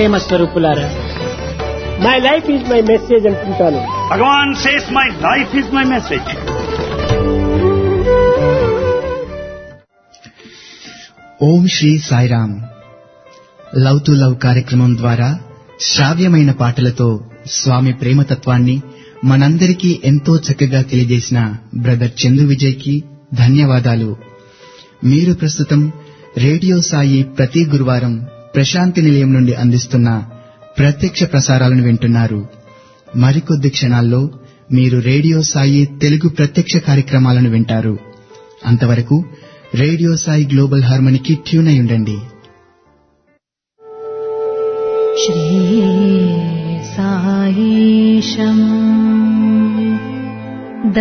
ప్రేమ స్వరూపులారా my life is my message అంటుంటాను Bhagavan says, My life is my message. ఓం Sri Sairam love to love కార్యక్రమం ద్వారా శ్రావ్యమైన పాటలతో స్వామి ప్రేమతత్వాన్ని మనందరికీ ఎంతో చక్కగా తెలియజేసిన బ్రదర్ చందు విజయ్ కి ధన్యవాదాలు మీరు ప్రస్తుతం రేడియో సాయి ప్రతి గురువారం ప్రశాంతి నిలయం నుండి అందిస్తున్న ప్రత్యక్ష ప్రసారాలను వింటున్నారు మరికొద్ది క్షణాల్లో మీరు రేడియో సాయి తెలుగు ప్రత్యక్ష కార్యక్రమాలను వింటారు అంతవరకు రేడియో సాయి గ్లోబల్ హార్మనీకి ట్యూన్ అయి ఉండండి श्रीसायीशम्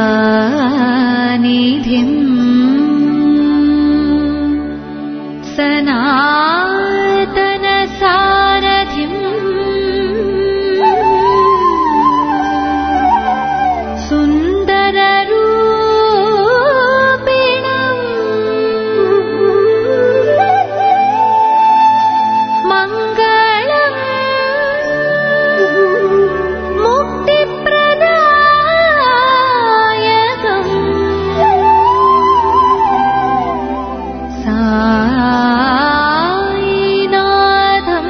दयानिधिम् सनातनसारथिम् सुन्दररूपिणम् मङ्गलम् मुक्तिप्रदायकम् सायिनाथम्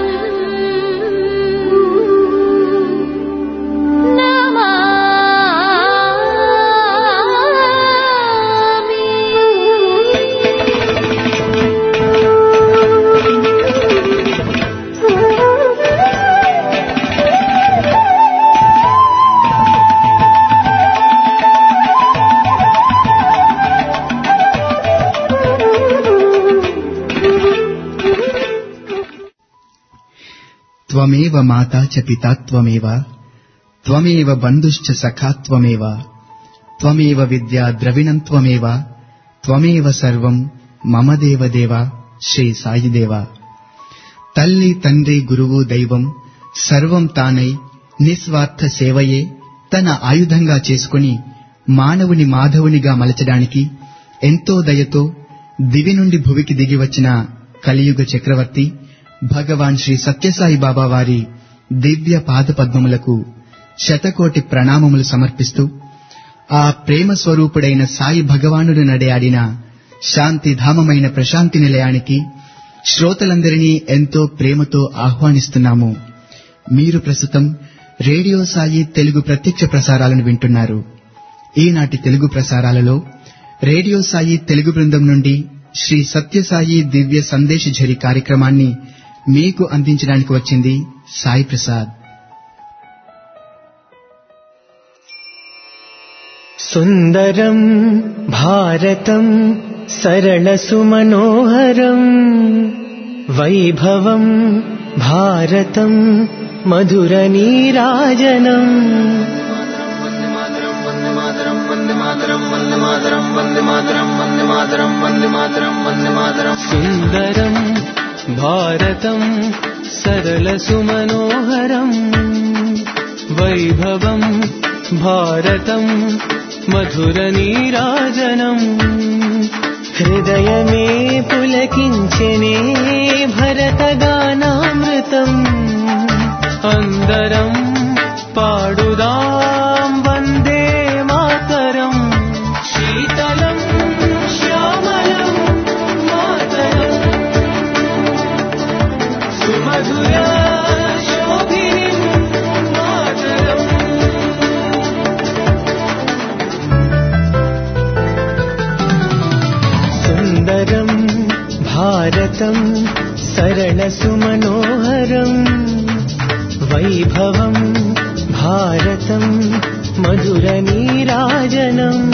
త్వమేవ మాతా చ పితా త్వమేవ త్వమేవ బంధుశ్చ సఖా త్వమేవ త్వమేవ విద్యా ద్రవిణం త్వమేవ త్వమేవ సర్వం మమ దేవదేవ శ్రీ సాయిదేవ తల్లి తండ్రి గురువు దైవం సర్వం తానై నిస్వార్థ సేవయే తన ఆయుధంగా చేసుకుని మానవుని మాధవునిగా మలచడానికి ఎంతో దయతో దివి నుండి భువికి దిగి వచ్చిన కలియుగ చక్రవర్తి భగవాన్ శ్రీ సత్యసాయి బాబా వారి దివ్య పాదపద్మములకు శతకోటి ప్రణామములు సమర్పిస్తూ ఆ ప్రేమ స్వరూపుడైన సాయి భగవానుడు నడయాడిన శాంతిధామమైన ప్రశాంతి నిలయానికి శ్రోతలందరినీ ఎంతో ప్రేమతో ఆహ్వానిస్తున్నాము మీరు ప్రస్తుతం రేడియో సాయి తెలుగు ప్రత్యక్ష ప్రసారాలను వింటున్నారు ఈనాటి తెలుగు ప్రసారాలలో రేడియో సాయి తెలుగు బృందం నుండి శ్రీ సత్యసాయి దివ్య సందేశ ఝరి కార్యక్రమాన్ని మీకు అందించడానికి వచ్చింది సాయి ప్రసాద్ सुन्दरम् भारतम् सरलसुमनोहरम् वैभवम् भारतम् मधुरनीराजनम् सुन्दरम् भारतम् सरलसुमनोहरम् वैभवम् भारतम् मधुरनीराजनम् हृदयमे पुलकिञ्चने भरतगानामृतम् अन्दरम् पाडुदाम् वन्दे मातरम् शीतलम् श्यामलम् मातरम् सुमधुर शोभिनीम् मातरम् सुन्दरम् भारतम् सरलसुमनोहरम् वैभवम् भारतम् मधुरनीराजनम्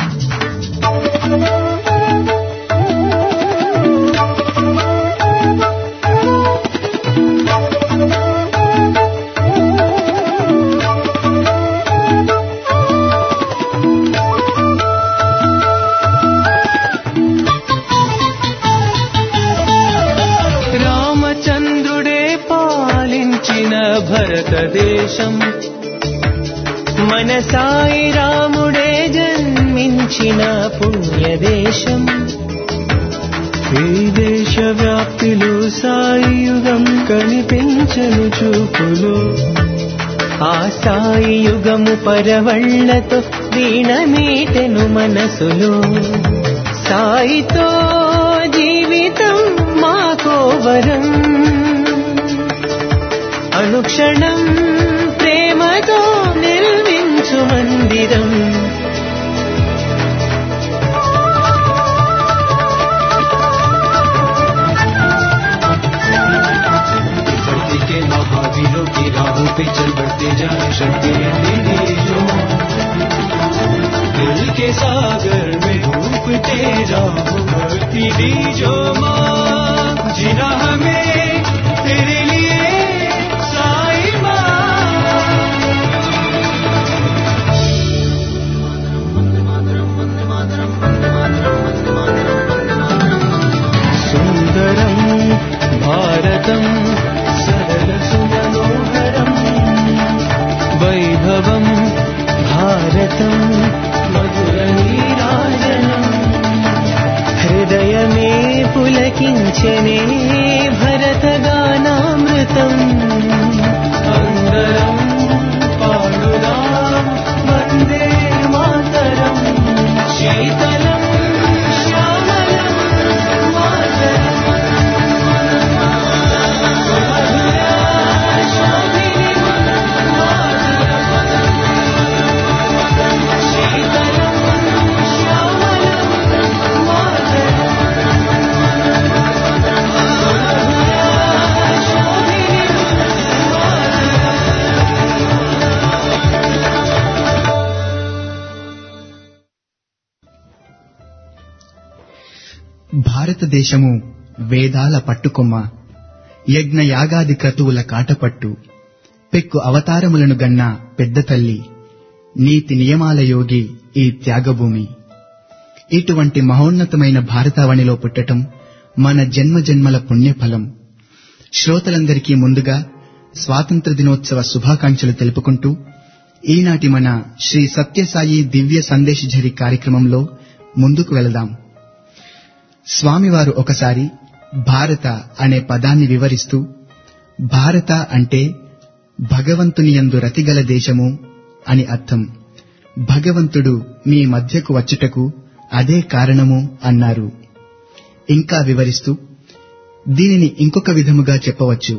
రామచంద్రుడే పాలించిన భరతదేశం మన సాయి రాముడే జన్మించిన పుణ్యదేశం ఈ దేశం విశ్వవ్యాప్తిలో సాయుగం కనిపించను చూపులో ఆ సాయి యుగము పరవళ్లతో వీణమీటెను మనసులో సాయితో జీవితం మాకో వరం అనుక్షణం ప్రేమతో నిర్మించు మందిరం धरती के महावीरों की राहों पे चल बढ़ते जाए शक्ति तेरी जो दिल के सागर में डूबते जाओ भक्ति दी जो माँ जीना हमें तेरे लिए साई माँ సుందరం భారతం సరళ సుమనోహరం వైభవం భారతం మధుర నీరాజనం హృదయమే పులకించనే భరతగానామృతం అందరం పాడుదాం వందే మాతరం శీతలం శ్యామలం మాతరం భారతదేశము వేదాల పట్టుకొమ్మ యజ్ఞ యాగాది క్రతువుల కాటపట్టు పెక్కు అవతారములను గన్న పెద్ద తల్లి నీతి నియమాల యోగి ఈ త్యాగభూమి ఇటువంటి మహోన్నతమైన భారతావనిలో పుట్టటం మన జన్మ జన్మల పుణ్యఫలం శ్రోతలందరికీ ముందుగా స్వాతంత్ర దినోత్సవ శుభాకాంక్షలు తెలుపుకుంటూ ఈనాటి మన శ్రీ సత్యసాయి దివ్య సందేశఝరి కార్యక్రమంలో ముందుకు వెళదాం స్వామివారు ఒకసారి భారత అనే పదాన్ని వివరిస్తూ భారత అంటే భగవంతుని యందు రతిగల దేశము అని అర్థం భగవంతుడు మీ మధ్యకు వచ్చుటకు అదే కారణము అన్నారు ఇంకా వివరిస్తూ దీనిని ఇంకొక విధముగా చెప్పవచ్చు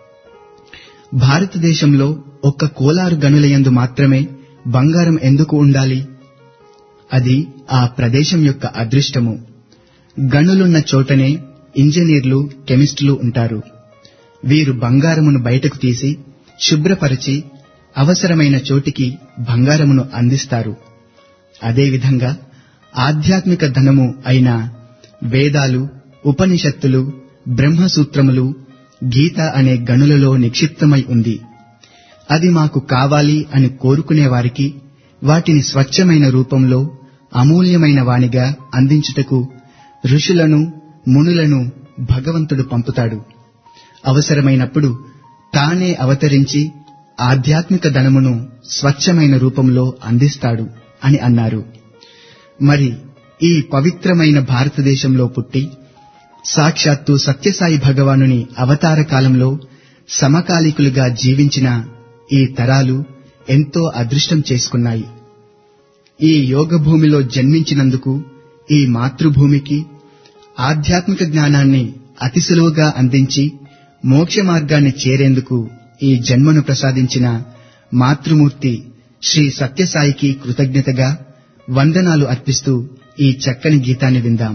భారతదేశంలో ఒక్క కోలారు గనులయందు మాత్రమే బంగారం ఎందుకు ఉండాలి అది ఆ ప్రదేశం యొక్క అదృష్టము గనులున్న చోటనే ఇంజనీర్లు కెమిస్టులు ఉంటారు వీరు బంగారమును బయటకు తీసి శుభ్రపరిచి అవసరమైన చోటికి బంగారమును అందిస్తారు అదేవిధంగా ఆధ్యాత్మిక ధనము అయిన వేదాలు ఉపనిషత్తులు బ్రహ్మసూత్రములు గీత అనే గనులలో నిక్షిప్తమై ఉంది అది మాకు కావాలి అని కోరుకునే వారికి వాటిని స్వచ్ఛమైన రూపంలో అమూల్యమైన వానిగా అందించుటకు ఋషులను మునులను భగవంతుడు పంపుతాడు అవసరమైనప్పుడు తానే అవతరించి ఆధ్యాత్మిక ధనమును స్వచ్ఛమైన రూపంలో అందిస్తాడు అని అన్నారు మరి ఈ పవిత్రమైన భారతదేశంలో పుట్టి సాక్షాత్తు సత్యసాయి భగవానుని అవతార కాలంలో సమకాలీకులుగా జీవించిన ఈ తరాలు ఎంతో అదృష్టం చేసుకున్నాయి ఈ యోగ భూమిలో జన్మించినందుకు ఈ మాతృభూమికి ఆధ్యాత్మిక జ్ఞానాన్ని అతి సులువుగా అందించి మోక్ష మార్గాన్ని చేరేందుకు ఈ జన్మను ప్రసాదించిన మాతృమూర్తి శ్రీ సత్యసాయికి కృతజ్ఞతగా వందనాలు అర్పిస్తూ ఈ చక్కని గీతాన్ని విందాం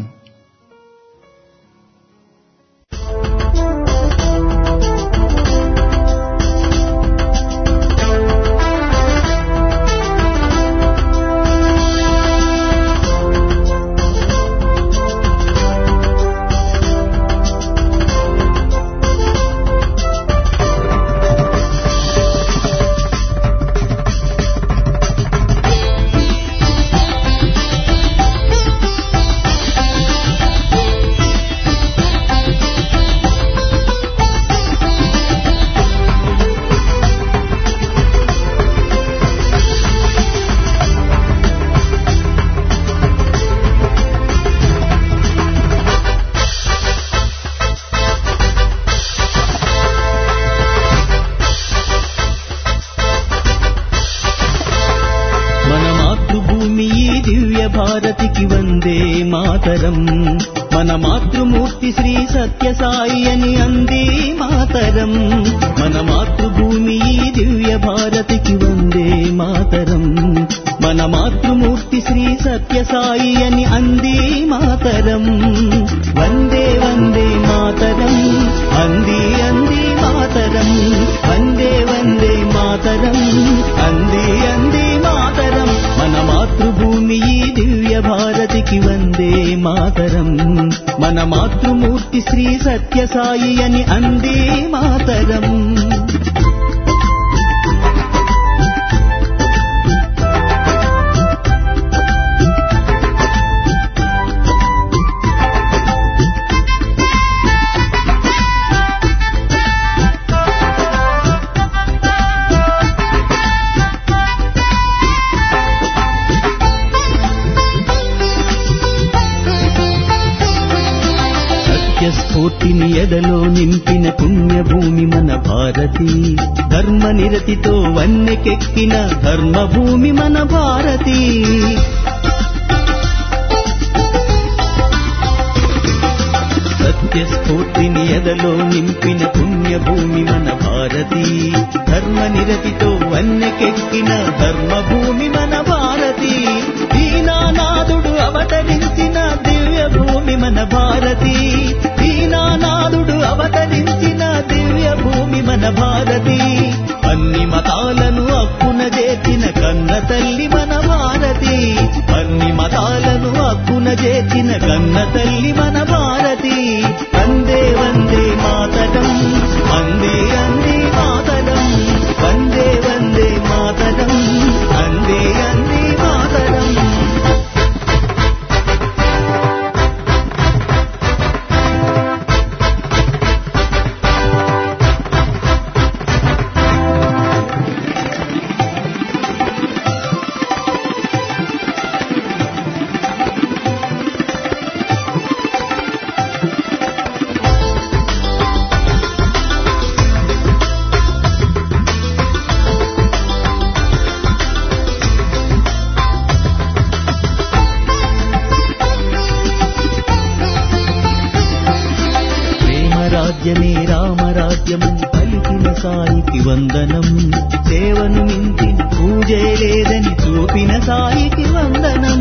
శ్రీ భారతికి వందే మాతరం మన మాతృమూర్తి శ్రీ సత్యసాయి అని అంది మాతరం మన మాతృభూమి ఈ దివ్య భారతికి వందే మాతరం మన మాతృమూర్తి శ్రీ సత్యసాయి అని అంది మాతరం వందే వందే మాతరం అంది అంది మాతరం వందే వందే మాతరం అంది అంది మాతరం మన మాతృభూమి ఈ దివ్య భారతికి వందే మాతరం మన మాతృమూర్తి శ్రీ సత్యసాయి అని అంది మాతరం సత్యస్ఫూర్తిని ఎదలో నింపిన పుణ్యభూమి మన భారతి ధర్మ నిరతితో వన్నెకెక్కిన ధర్మభూమి మన భారతి సత్యస్ఫూర్తిని ఎదలో నింపిన పుణ్యభూమి మన భారతి ధర్మ నిరతితో వన్నెకెక్కిన ధర్మభూమి మన భారతి దీనానాథుడు అవతరించిన దివ్య భూమి మన భారతి దీనానాథుడు అవతరించిన దివ్య భూమి మన భారతి అన్ని మతాలను అక్కున చేర్చిన కన్న తల్లి మన భారతి అన్ని మతాలను అక్కున చేర్చిన కన్న తల్లి మన భారతి వందే వందే మాతరం అందే అందే మాతరం వందే వందే మాతరం అందే అందే మాతరం ప్రేమ రాజ్యమే రామరాజ్యమని పలికిన సాయికి వందనం సేవను మించిన పూజే లేదని చూపిన సాయికి వందనం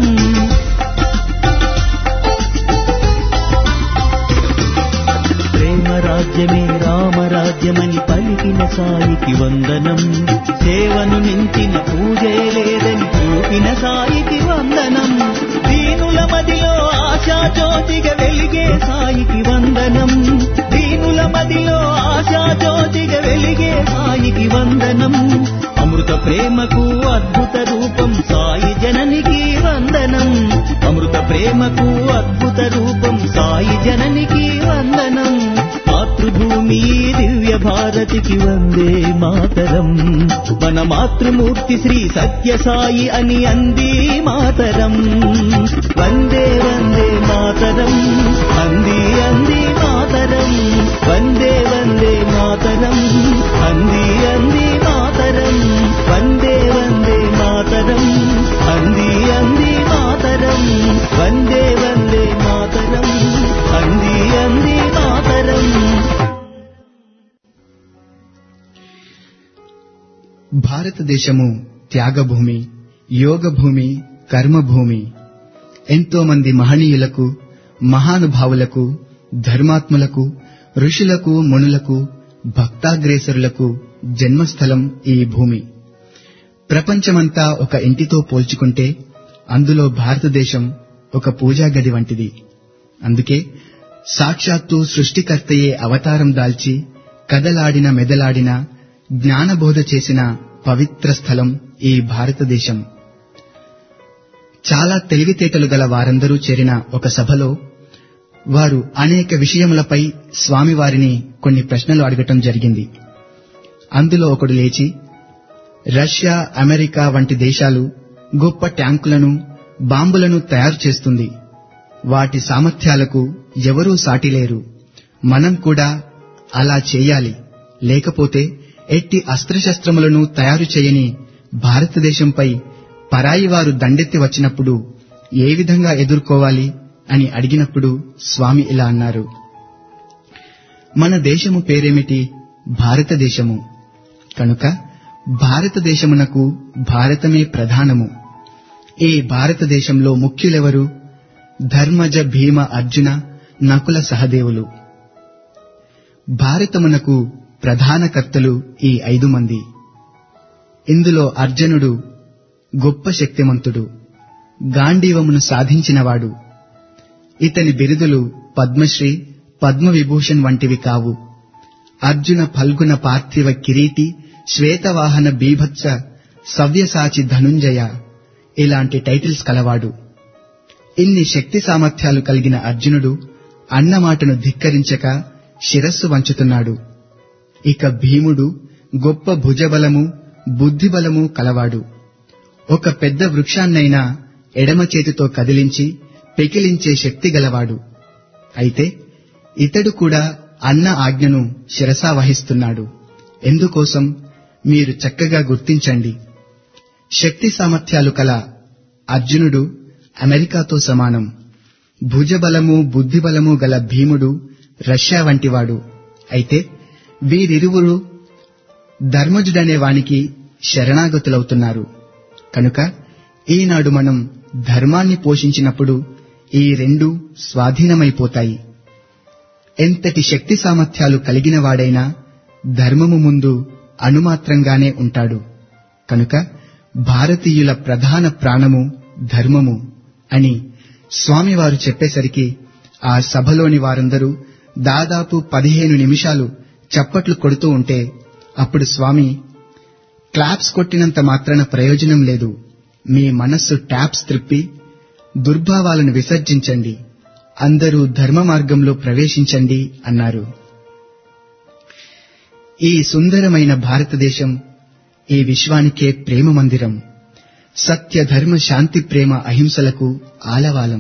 ప్రేమ రాజ్యమే రామరాజ్యమని పలికిన సాయికి వందనం సేవను మించిన పూజే లేదని చూపిన సాయికి వందనం దీనుల మదిలో ఆశా జ్యోతిగా వెలిగే సాయికి వందనం దీనుల మదిలో ఆశా జ్యోతిగా వెలిగే సాయికి వందనం అమృత ప్రేమకు అద్భుత రూపం సాయి జననికి వందనం అమృత ప్రేమకు అద్భుత రూపం సాయి జననికి వందనం మాతృభూమి ఈ దివ్య భారతికి వందే మాతరం మన మాతృమూర్తి శ్రీ సత్యసాయి అని అంది మాతరం వందే వందే మాతరం అంది అంది మాతరం వందే వందే మాతరం అంది అంది మాతరం వందే వందే మాతరం అంది అంది మాతరం వందే వందే మాతరం అంది అంది మాతరం భారతదేశము త్యాగభూమి యోగభూమి కర్మభూమి ఎంతో మంది మహనీయులకు మహానుభావులకు ధర్మాత్ములకు ఋషులకు మునులకు భక్తాగ్రేసరులకు జన్మస్థలం ఈ భూమి ప్రపంచమంతా ఒక ఇంటితో పోల్చుకుంటే అందులో భారతదేశం ఒక పూజా గది వంటిది అందుకే సాక్షాత్తు సృష్టికర్తయే అవతారం దాల్చి కదలాడిన మెదలాడిన జ్ఞానబోధ చేసిన పవిత్ర స్థలం ఈ భారతదేశం చాలా తెలివితేటలు గల వారందరూ చేరిన ఒక సభలో వారు అనేక విషయములపై స్వామివారిని కొన్ని ప్రశ్నలు అడగటం జరిగింది అందులో ఒకడు లేచి రష్యా అమెరికా వంటి దేశాలు గొప్ప ట్యాంకులను బాంబులను తయారు చేస్తుంది వాటి సామర్థ్యాలకు ఎవరూ సాటిలేరు మనం కూడా అలా చేయాలి లేకపోతే ఎట్టి అస్త్రశస్త్రములను తయారు చేయని భారతదేశంపై పరాయి వారు దండెత్తి వచ్చినప్పుడు ఏ విధంగా ఎదుర్కోవాలి అని అడిగినప్పుడు స్వామి ఇలా అన్నారు మన దేశము పేరేమిటి భారతదేశము కనుక భారతదేశమునకు భారతమే ప్రధానము ఈ భారతదేశంలో ముఖ్యులెవరు ధర్మజ భీమ అర్జున నకుల సహదేవులు భారతమునకు ప్రధాన కర్తలు ఈ ఐదు మంది ఇందులో అర్జునుడు గొప్ప శక్తిమంతుడు గాంధీవమును సాధించినవాడు ఇతని బిరుదులు పద్మశ్రీ పద్మవిభూషణ్ వంటివి కావు అర్జున ఫల్గుణ పార్థివ కిరీటి శ్వేతవాహన బీభత్స సవ్యసాచి ధనుంజయ ఇలాంటి టైటిల్స్ కలవాడు ఇన్ని శక్తి సామర్థ్యాలు కలిగిన అర్జునుడు అన్నమాటను ధిక్కరించక శిరస్సు వంచుతున్నాడు ఇక భీముడు గొప్ప భుజబలము బుద్ధిబలము కలవాడు ఒక పెద్ద వృక్షాన్నైనా ఎడమ చేతితో కదిలించి పెకిలించే శక్తి గలవాడు అయితే ఇతడు కూడా అన్న ఆజ్ఞను శిరసా వహిస్తున్నాడు ఎందుకోసం మీరు చక్కగా గుర్తించండి శక్తి సామర్థ్యాలు కల అర్జునుడు అమెరికాతో సమానం భుజబలము బుద్ధిబలము గల భీముడు రష్యా వంటివాడు అయితే వీరిరువురు ధర్మజుడనే వానికి శరణాగతులవుతున్నారు కనుక ఈనాడు మనం ధర్మాన్ని పోషించినప్పుడు ఈ రెండు స్వాధీనమైపోతాయి ఎంతటి శక్తి సామర్థ్యాలు కలిగిన వాడైనా ధర్మము ముందు అణుమాత్రంగానే ఉంటాడు కనుక భారతీయుల ప్రధాన ప్రాణము ధర్మము అని స్వామివారు చెప్పేసరికి ఆ సభలోని వారందరూ దాదాపు పదిహేను నిమిషాలు చప్పట్లు కొడుతూ ఉంటే అప్పుడు స్వామి క్లాప్స్ కొట్టినంత మాత్రాన ప్రయోజనం లేదు మీ మనస్సు ట్యాప్స్ త్రిప్పి దుర్భావాలను విసర్జించండి అందరూ ధర్మ మార్గంలో ప్రవేశించండి అన్నారు ఈ సుందరమైన భారతదేశం ఈ విశ్వానికే ప్రేమ మందిరం సత్య ధర్మ శాంతి ప్రేమ అహింసలకు ఆలవాలం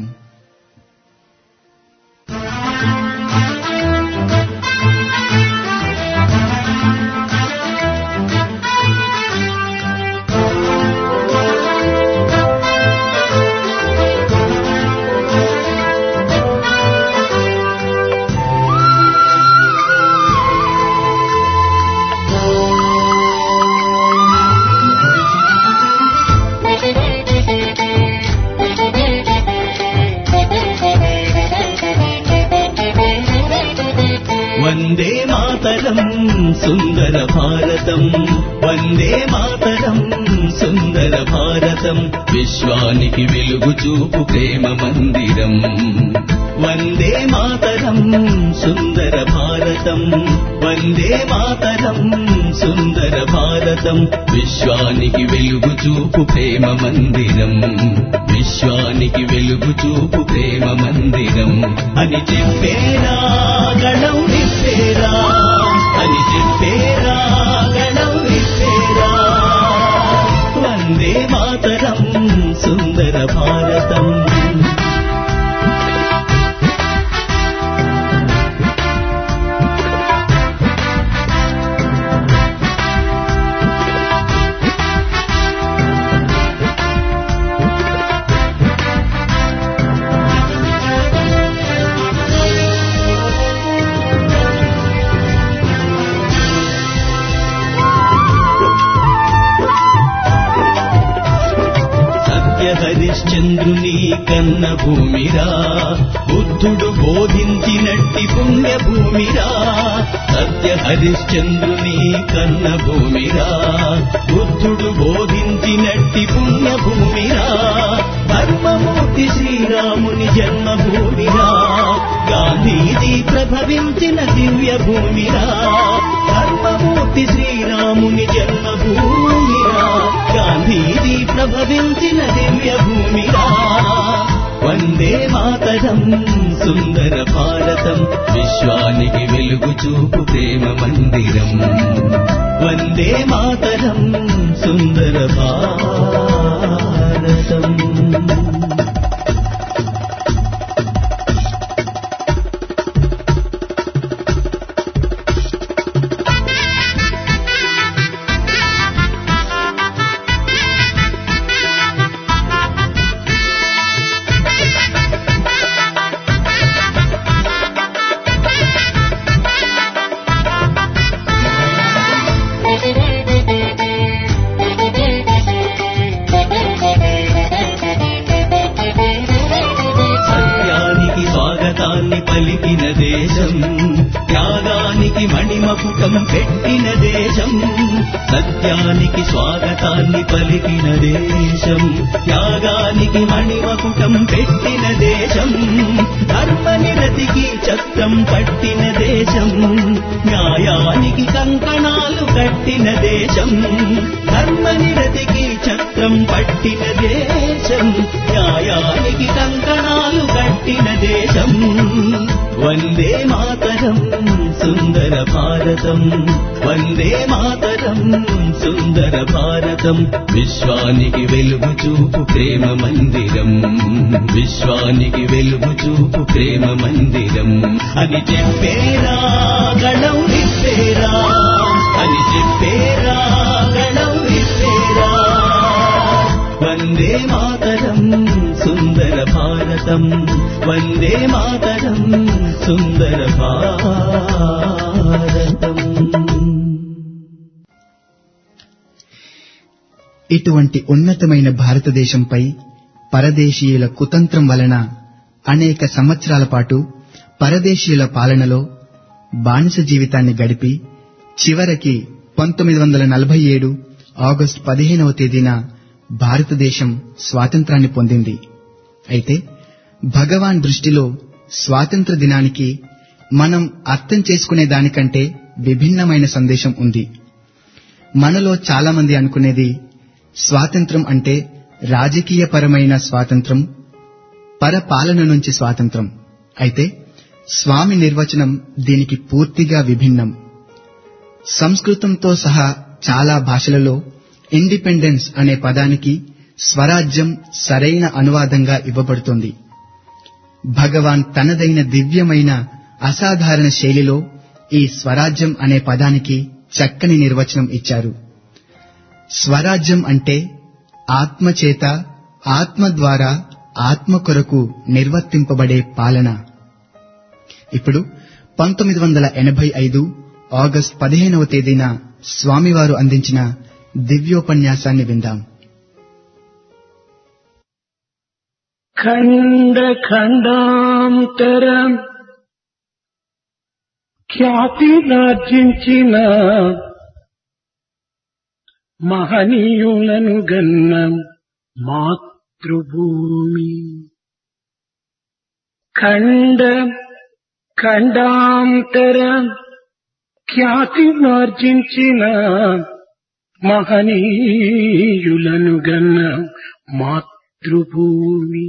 వందే మాతరం సుందర భారతం వందే మాతరం సుందర భారతం విశ్వానికి వెలుగు చూపు ప్రేమ మందిరం వందే మాతరం సుందర భారతం వందే మాతరం సుందర భారతం విశ్వానికి వెలుగు చూపు ప్రేమ మందిరం విశ్వానికి వెలుగు చూపు ప్రేమ మందిరం అని చెప్పేరా గణం నిప్పేరా అని చెప్పేరా గణం నిప్పేరా వందే మాతరం సుందర భారతం సత్య హరిశ్చంద్రుని కన్న భూమిరా బుద్ధుడు బోధించినట్టి పుణ్య భూమిరా సత్య హరిశ్చంద్రుని కన్న భూమిరా బుద్ధుడు బోధించినట్టి పుణ్య భూమిరా ధర్మమూర్తి శ్రీరాముని జన్మభూమిరా గాంధీజీ ప్రభవించిన దివ్య భూమిరా ధర్మమూర్తి శ్రీరాముని జన్మభూమిరా గాంధీజీ ప్రభవించిన దివ్య భూమిరా వందే మాతరం సుందర భారతం విశ్వానికి వెలుగు చూపు ప్రేమ మందిరం వందే మాతరం సుందర భారతం సత్యానికి స్వాగతాన్ని పలికిన దేశం త్యాగానికి మణిమకుటం పెట్టిన దేశం ధర్మనిరతికి చక్రం పట్టిన దేశం న్యాయానికి కంకణాలు కట్టిన దేశం ధర్మనిరతికి చక్రం పట్టిన దేశం న్యాయానికి కంకణాలు కట్టిన దేశం వందే మాతరం సుందర భారతం వందే మాతరం సుందర భారతం విశ్వానికి వెలుగు చూపు ప్రేమ మందిరం విశ్వానికి వెలుగు చూపు ప్రేమ మందిరం అని చెప్పేరా గణం విప్పేరా అని చెప్పేరా గణం విప్పేరా వందే మాతరం సుందర భారతం వందే మాతరం సుందర భారతం ఇటువంటి ఉన్నతమైన భారతదేశంపై పరదేశీయుల కుతంత్రం వలన అనేక సంవత్సరాల పాటు పరదేశీయుల పాలనలో బానిస జీవితాన్ని గడిపి చివరికి పంతొమ్మిది వందల నలభై ఏడు ఆగస్టు పదిహేనవ తేదీన భారతదేశం స్వాతంత్రాన్ని పొందింది అయితే భగవాన్ దృష్టిలో స్వాతంత్ర దినానికి మనం అర్థం చేసుకునే దానికంటే విభిన్నమైన సందేశం ఉంది మనలో చాలా మంది అనుకునేది స్వాతంత్రం అంటే రాజకీయపరమైన స్వాతంత్రం పరపాలన నుంచి స్వాతంత్రం అయితే స్వామి నిర్వచనం దీనికి పూర్తిగా విభిన్నం సంస్కృతంతో సహా చాలా భాషలలో ఇండిపెండెన్స్ అనే పదానికి స్వరాజ్యం సరైన అనువాదంగా ఇవ్వబడుతుంది భగవాన్ తనదైన దివ్యమైన అసాధారణ శైలిలో ఈ స్వరాజ్యం అనే పదానికి చక్కని నిర్వచనం ఇచ్చారు స్వరాజ్యం అంటే ఆత్మ చేత ఆత్మ ద్వారా ఆత్మ కొరకు నిర్వర్తింపబడే పాలన ఇప్పుడు పంతొమ్మిది వందల ఎనభై ఐదు ఆగస్ట్ పదిహేనవ తేదీన స్వామివారు అందించిన దివ్యోపన్యాసాన్ని విందాం ఖండ ఖండాంతరం ఖ్యాతినార్జించిన మహనీయులను గన్న మాతృభూమి ఖండ ఖండాంతర ఖ్యాతినార్జించిన మహనీయులను గన్న మాతృభూమి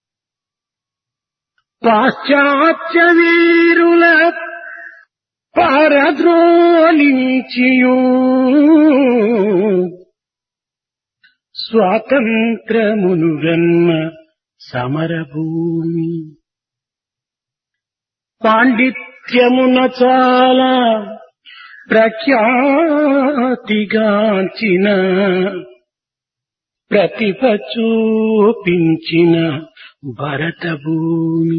పాశ్చాత్య వీరుల పరద్రోలించియు స్వాతంత్రమును గన్న సమరభూమి పాండిత్యమున చాలా ప్రఖ్యాతిగాంచిన ప్రతిభ చూపించిన భరత భూమి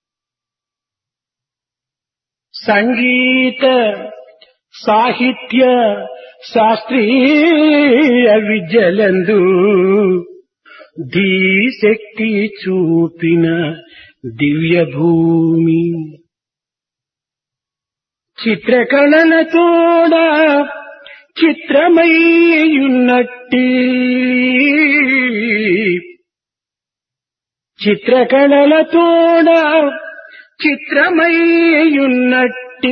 సంగీత సాహిత్య శాస్త్రీయ విద్యలందు ధీశక్తి చూపిన దివ్య భూమి చిత్రకళల తోడ చిత్రమయ్యున్నట్టి చిత్రకళల తోడ చిత్రమయ్యున్నట్టి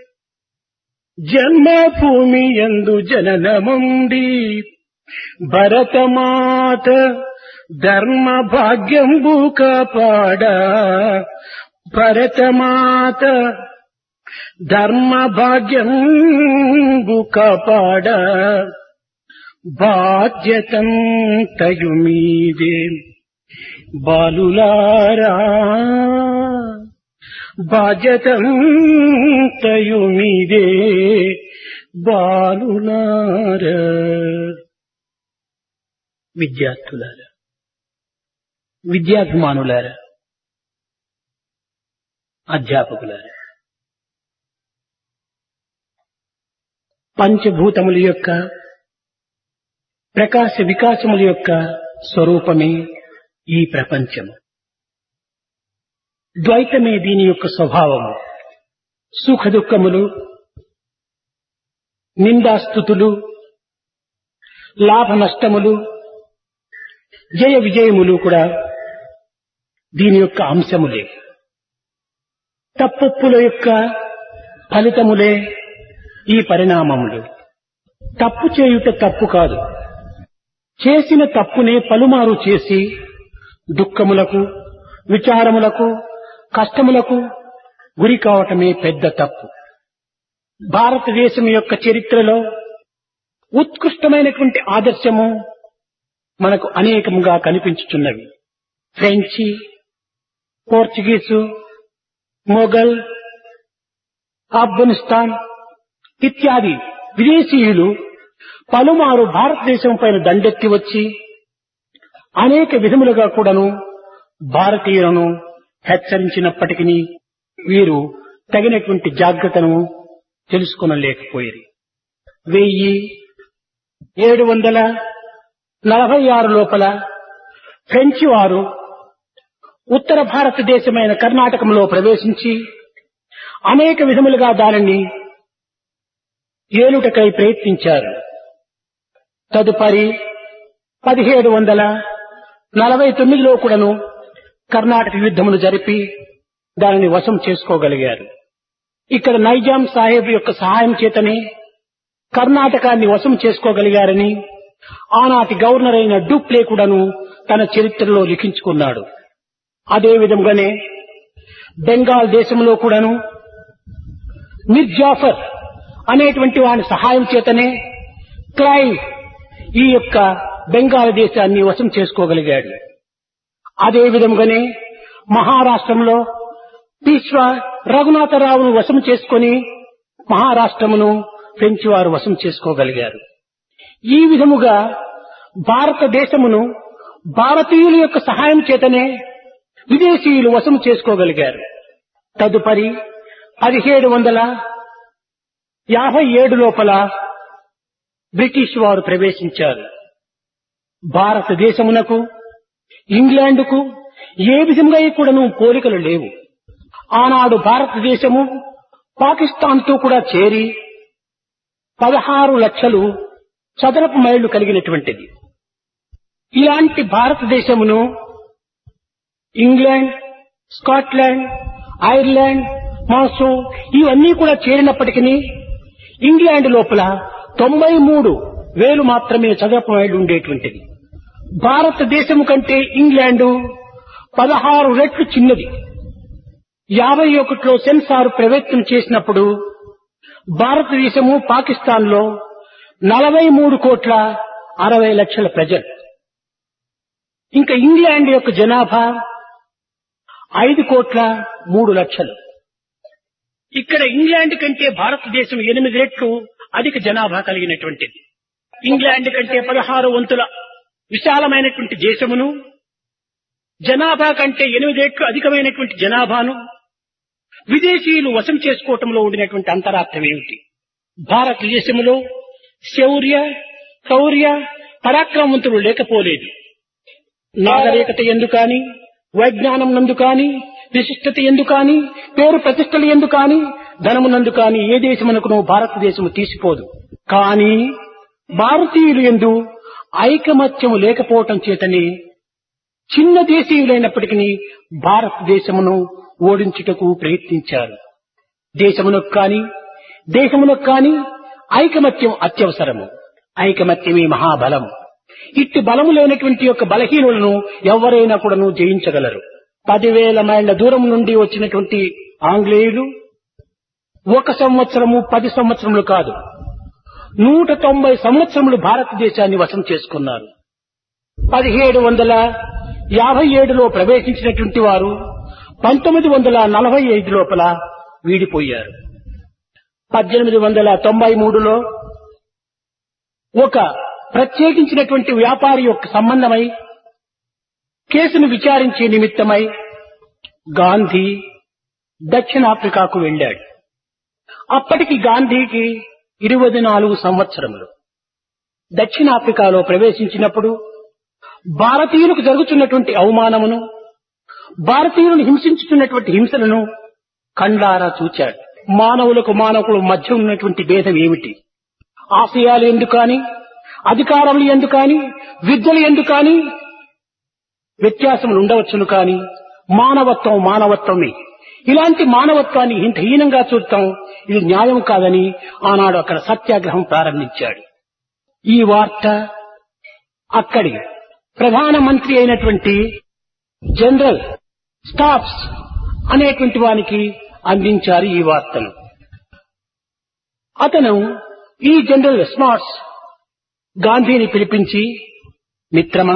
జన్మభూమి ఎందు జననముండి భరతమాత ధర్మ భాగ్యంబు కాపాడ భరతమాత ధర్మ భాగ్యంబు కాపాడ బాధ్యతం తయు మీదే బాలులారా బాధ్యతం తయు మీదే బాలులారా విద్యార్థులారా విద్యాభిమానులారా అధ్యాపకులారా పంచభూతముల యొక్క ప్రకాశ వికాసముల యొక్క స్వరూపమే ఈ ప్రపంచము ద్వైతమే దీని యొక్క స్వభావము సుఖ దుఃఖములు నిందాస్థుతులు లాభ నష్టములు జయ విజయములు కూడా దీని యొక్క అంశములే తప్పొప్పుల యొక్క ఫలితములే ఈ పరిణామములు తప్పు చేయుట తప్పు కాదు చేసిన తప్పునే పలుమారు చేసి దుఃఖములకు విచారములకు కష్టములకు గురి కావటమే పెద్ద తప్పు భారతదేశం యొక్క చరిత్రలో ఉత్కృష్టమైనటువంటి ఆదర్శము మనకు అనేకముగా కనిపించుచున్నవి ఫ్రెంచి పోర్చుగీసు మొఘల్ ఆఫ్ఘనిస్తాన్ ఇత్యాది విదేశీయులు పలుమారు భారతదేశం పైన దండెత్తి వచ్చి అనేక విధములుగా కూడాను భారతీయులను హెచ్చరించినప్పటికీ వీరు తగినటువంటి జాగ్రత్తను తెలుసుకొనలేకపోయారు వెయ్యి ఏడు వందల నలభై ఆరు లోపల ఫ్రెంచి వారు ఉత్తర భారతదేశమైన కర్ణాటకంలో ప్రవేశించి అనేక విధములుగా దానిని ఏలుటకై ప్రయత్నించారు తదుపరి పదిహేడు వందల నలభై తొమ్మిదిలో కూడాను కర్ణాటక యుద్ధమును జరిపి దానిని వశం చేసుకోగలిగారు ఇక్కడ నైజాం సాహెబ్ యొక్క సహాయం చేతనే కర్ణాటకాన్ని వశం చేసుకోగలిగారని ఆనాటి గవర్నర్ అయిన డూప్లే కూడాను తన చరిత్రలో లిఖించుకున్నాడు అదే విధంగానే బెంగాల్ దేశంలో కూడాను మిర్ జాఫర్ అనేటువంటి వాని సహాయం చేతనే క్లైవ్ ఈ యొక్క బెంగాల్ దేశాన్ని వశం చేసుకోగలిగాడు అదే విధంగానే మహారాష్ట్రంలో పీష్వా రఘునాథరావును వశం చేసుకొని మహారాష్ట్రమును ఫ్రెంచ్ వారు వశం చేసుకోగలిగారు ఈ విధముగా భారతదేశమును భారతీయుల యొక్క సహాయం చేతనే విదేశీయులు వశం చేసుకోగలిగారు తదుపరి పదిహేడు వందల యాభై ఏడు లోపల బ్రిటిష్ వారు ప్రవేశించారు భారతదేశమునకు ఇంగ్లాండుకు ఏ విధంగా కూడాను పోలికలు లేవు ఆనాడు భారతదేశము పాకిస్తాన్తో కూడా చేరి పదహారు లక్షలు చదరపు మైళ్లు కలిగినటువంటిది ఇలాంటి భారతదేశమును ఇంగ్లాండ్ స్కాట్లాండ్ ఐర్లాండ్ మాసో ఇవన్నీ కూడా చేరినప్పటికీ ఇంగ్లాండ్ లోపల తొంభై మూడు వేలు మాత్రమే చదరపు మైళ్ళు ఉండేటువంటిది భారతదేశము కంటే ఇంగ్లాండు పదహారు రెట్లు చిన్నది యాభై ఒకటిలో సెన్సార్ ప్రవేశం చేసినప్పుడు భారతదేశము పాకిస్తాన్ లో నలభై మూడు కోట్ల అరవై లక్షల ప్రజలు ఇంకా ఇంగ్లాండ్ యొక్క జనాభా ఐదు కోట్ల మూడు లక్షలు ఇక్కడ ఇంగ్లాండ్ కంటే భారతదేశం ఎనిమిది రెట్లు అధిక జనాభా కలిగినటువంటిది ఇంగ్లాండ్ కంటే పదహారు వంతుల విశాలమైనటువంటి దేశమును జనాభా కంటే ఎనిమిది రెట్లు అధికమైనటువంటి జనాభాను విదేశీయులు వశం చేసుకోవటంలో ఉండినటువంటి అంతరార్థం ఏమిటి భారతదేశంలో శౌర్య శౌర్య పరాక్రమవంతులు లేకపోలేదు నాగరికత ఎందు కాని వైజ్ఞానం నందు కాని విశిష్టత ఎందు కాని పేరు ప్రతిష్టలు ఎందు కాని ధనమునందు కాని ఏ దేశమునకును భారతదేశము తీసిపోదు కాని భారతీయులు ఎందు ఐకమత్యము లేకపోవటం చేతనే చిన్న దేశీయులైనప్పటికీ భారతదేశమును ఓడించుటకు ప్రయత్నించారు దేశమునకు కాని దేశమునకు కాని ఐకమత్యం అత్యవసరము ఐకమత్యమే మహాబలం ఇట్టి బలము లేనటువంటి యొక్క బలహీనులను ఎవరైనా కూడాను జయించగలరు పదివేల మైళ్ళ దూరం నుండి వచ్చినటువంటి ఆంగ్లేయులు ఒక సంవత్సరము పది సంవత్సరములు కాదు నూట తొంభై సంవత్సరములు భారతదేశాన్ని వశం చేసుకున్నారు పదిహేడు వందల యాభై ఏడులో ప్రవేశించినటువంటి వారు పంతొమ్మిది వందల నలభై ఐదు లోపల వీడిపోయారు పద్దెనిమిది వందల తొంభై మూడులో ఒక ప్రత్యేకించినటువంటి వ్యాపారి యొక్క సంబంధమై కేసును విచారించే నిమిత్తమై గాంధీ దక్షిణాఫ్రికాకు వెళ్ళాడు అప్పటికి గాంధీకి ఇరవై నాలుగు సంవత్సరములు దక్షిణాఫ్రికాలో ప్రవేశించినప్పుడు భారతీయులకు జరుగుతున్నటువంటి అవమానమును భారతీయులను హింసించుతున్నటువంటి హింసలను కండారా చూచాడు మానవులకు మానవుల మధ్య ఉన్నటువంటి భేదం ఏమిటి ఆశయాలు ఎందుకు కాని అధికారములు ఎందు కాని విద్యలు ఎందు కాని వ్యత్యాసములు ఉండవచ్చును కాని మానవత్వం మానవత్వమే ఇలాంటి మానవత్వాన్ని ఇంత హీనంగా చూడటం ఇది న్యాయం కాదని ఆనాడు అక్కడ సత్యాగ్రహం ప్రారంభించాడు ఈ వార్త అక్కడి ప్రధానమంత్రి అయినటువంటి జనరల్ స్టాఫ్స్ అనేటువంటి వానికి అందించారు ఈ వార్తను అతను ఈ జనరల్ స్మార్ట్స్ గాంధీని పిలిపించి మిత్రమా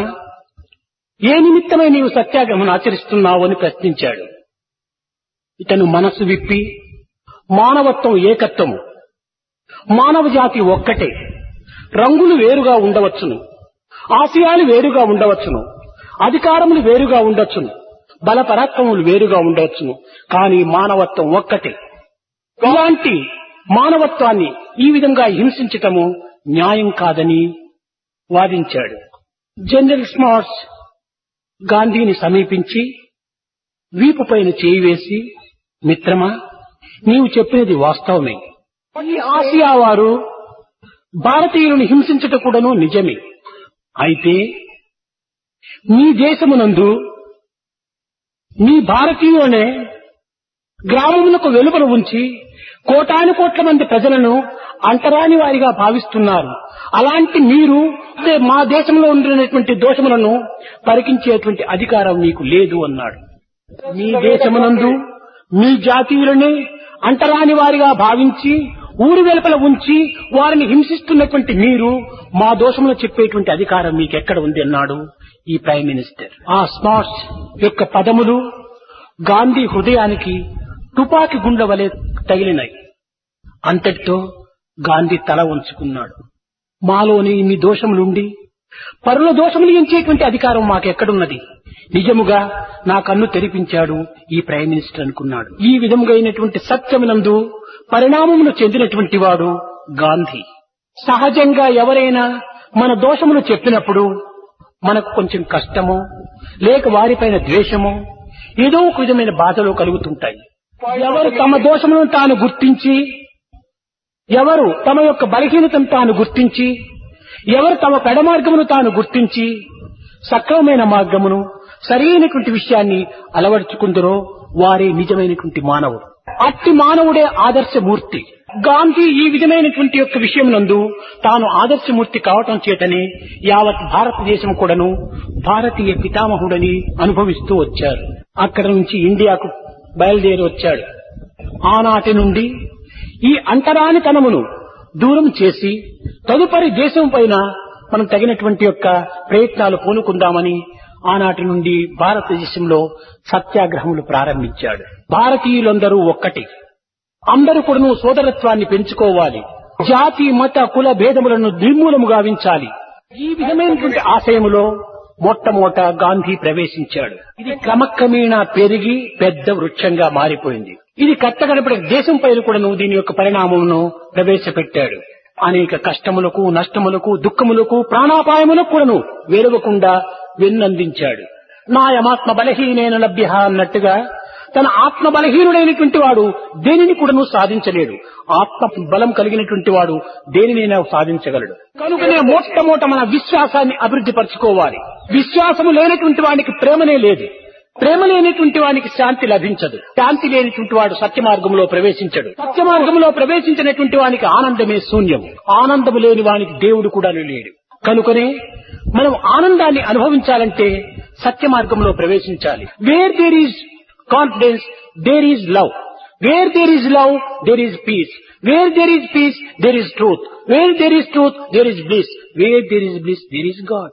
ఏ నిమిత్తమై నీవు సత్యాగ్రహం ఆచరిస్తున్నావు అని ప్రశ్నించాడు ఇతను మనసు విప్పి మానవత్వం ఏకత్వము మానవ జాతి ఒక్కటే రంగులు వేరుగా ఉండవచ్చును ఆశయాలు వేరుగా ఉండవచ్చును అధికారములు వేరుగా ఉండొచ్చును బల పరాక్రములు వేరుగా ఉండవచ్చును కానీ మానవత్వం ఒక్కటే ఇలాంటి మానవత్వాన్ని ఈ విధంగా హింసించటము న్యాయం కాదని వాదించాడు జనరల్ స్మార్ట్స్ గాంధీని సమీపించి వీపు పైన చేయి వేసి మిత్రమా నీవు చెప్పినది వాస్తవమే ఈ ఆసియా వారు భారతీయులను హింసించట కూడాను నిజమే అయితే మీ దేశమునందు మీ భారతీయులనే గ్రామములకు వెలుపల ఉంచి కోటాను కోట్ల మంది ప్రజలను అంటరాని వారిగా భావిస్తున్నారు అలాంటి మీరు అదే మా దేశంలో ఉండినటువంటి దోషములను పరికించేటువంటి అధికారం మీకు లేదు అన్నాడు మీ దేశమునందు మీ జాతీయులని అంటరాని వారిగా భావించి ఊరి వెలుపల ఉంచి వారిని హింసిస్తున్నటువంటి మీరు మా దోషములు చెప్పేటువంటి అధికారం మీకు ఎక్కడ ఉంది అన్నాడు ఈ ప్రైమ్ మినిస్టర్ ఆ స్మార్ట్స్ యొక్క పదములు గాంధీ హృదయానికి తుపాకి గుండ్ల వలె తగిలినాయి అంతటితో గాంధీ తల ఉంచుకున్నాడు మాలోని ఇన్ని దోషములుండి పరుల దోషములు ఎంచేటువంటి అధికారం మాకెక్కడున్నది నిజముగా నా కన్ను తెరిపించాడు ఈ ప్రైమ్ మినిస్టర్ అనుకున్నాడు ఈ విధముగా అయినటువంటి సత్యమునందు పరిణామమును చెందినటువంటి వాడు గాంధీ సహజంగా ఎవరైనా మన దోషములు చెప్పినప్పుడు మనకు కొంచెం కష్టమో లేక వారిపైన ద్వేషమో ఏదో ఒక విధమైన బాధలు కలుగుతుంటాయి ఎవరు తమ దోషములను తాను గుర్తించి ఎవరు తమ యొక్క బలహీనతను తాను గుర్తించి ఎవరు తమ పెడమార్గమును తాను గుర్తించి సక్రమమైన మార్గమును సరైనటువంటి విషయాన్ని అలవర్చుకుందరో వారే నిజమైనటువంటి మానవుడు అట్టి మానవుడే ఆదర్శమూర్తి గాంధీ ఈ విధమైనటువంటి యొక్క విషయం నందు తాను ఆదర్శమూర్తి కావటం చేతనే యావత్ భారతదేశం కూడాను భారతీయ పితామహుడని అనుభవిస్తూ వచ్చారు అక్కడ నుంచి ఇండియాకు బయలుదేరి వచ్చాడు ఆనాటి నుండి ఈ అంటరానితనమును దూరం చేసి తదుపరి దేశం పైన మనం తగినటువంటి యొక్క ప్రయత్నాలు పూనుకుందామని ఆనాటి నుండి భారతదేశంలో సత్యాగ్రహములు ప్రారంభించాడు భారతీయులందరూ ఒక్కటి అందరూ కూడాను సోదరత్వాన్ని పెంచుకోవాలి జాతి మత కుల భేదములను నిర్మూలము గావించాలి ఈ విధమైనటువంటి ఆశయములో మొట్టమొదట గాంధీ ప్రవేశించాడు ఇది క్రమక్రమేణా పెరిగి పెద్ద వృక్షంగా మారిపోయింది ఇది కట్టగడపడే దేశం పైన కూడాను దీని యొక్క పరిణామమును ప్రవేశపెట్టాడు అనేక కష్టములకు నష్టములకు దుఃఖములకు ప్రాణాపాయములకు కూడాను వేరవకుండా వెన్నందించాడు నాయమాత్మ బలహీనైన లభ్య అన్నట్టుగా తన ఆత్మ బలహీనుడైనటువంటి వాడు దేనిని కూడాను సాధించలేడు ఆత్మ బలం కలిగినటువంటి వాడు దేనినైనా సాధించగలడు కనుకనే మొట్టమొదట మన విశ్వాసాన్ని అభివృద్ధి పరచుకోవాలి విశ్వాసము లేనటువంటి వానికి ప్రేమనే లేదు ప్రేమ లేనటువంటి వానికి శాంతి లభించదు శాంతి లేనటువంటి వాడు సత్య మార్గంలో ప్రవేశించడు సత్య మార్గంలో ప్రవేశించినటువంటి వానికి ఆనందమే శూన్యము ఆనందము లేని వానికి దేవుడు కూడా లేడు కనుకనే మనం ఆనందాన్ని అనుభవించాలంటే సత్య మార్గంలో ప్రవేశించాలి where there is confidence there is love where there is love there is peace where there is peace there is truth where there is truth there is bliss where there is bliss there is God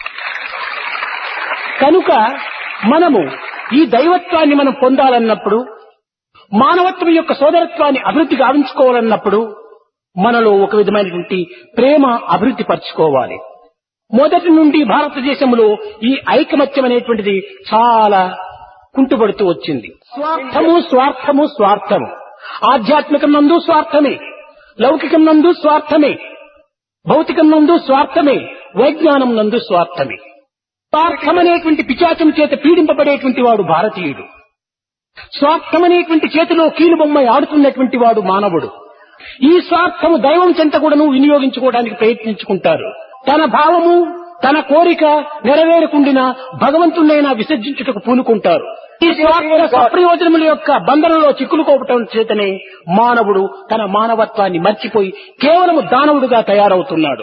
కనుక మనము ఈ దైవత్వాన్ని మనం పొందాలన్నప్పుడు మానవత్వం యొక్క సోదరత్వాన్ని అభివృద్ధి గావించుకోవాలన్నప్పుడు మనలో ఒక విధమైనటువంటి ప్రేమ అభివృద్ధి పరచుకోవాలి మొదటి నుండి భారతదేశంలో ఈ ఐకమత్యం అనేటువంటిది చాలా కుంటుపడుతూ వచ్చింది స్వార్థము స్వార్థము స్వార్థము ఆధ్యాత్మికం నందు స్వార్థమే లౌకికం నందు స్వార్థమే భౌతికం నందు స్వార్థమే వైజ్ఞానం నందు స్వార్థమే స్వార్థమనేటువంటి పిచాచం చేత పీడింపబడేటువంటి వాడు భారతీయుడు స్వార్థమనేటువంటి చేతిలో కీలుబొమ్మ ఆడుతున్నటువంటి వాడు మానవుడు ఈ స్వార్థము దైవం చెంత కూడాను వినియోగించుకోవడానికి ప్రయత్నించుకుంటారు తన భావము తన కోరిక నెరవేరకుండిన భగవంతుణ్ణైనా విసర్జించుటకు పూనుకుంటారు ఈ స్వార్థ సప్రయోజనముల యొక్క బంధనంలో చిక్కులుకోవటం చేతనే మానవుడు తన మానవత్వాన్ని మర్చిపోయి కేవలము దానవుడుగా తయారవుతున్నాడు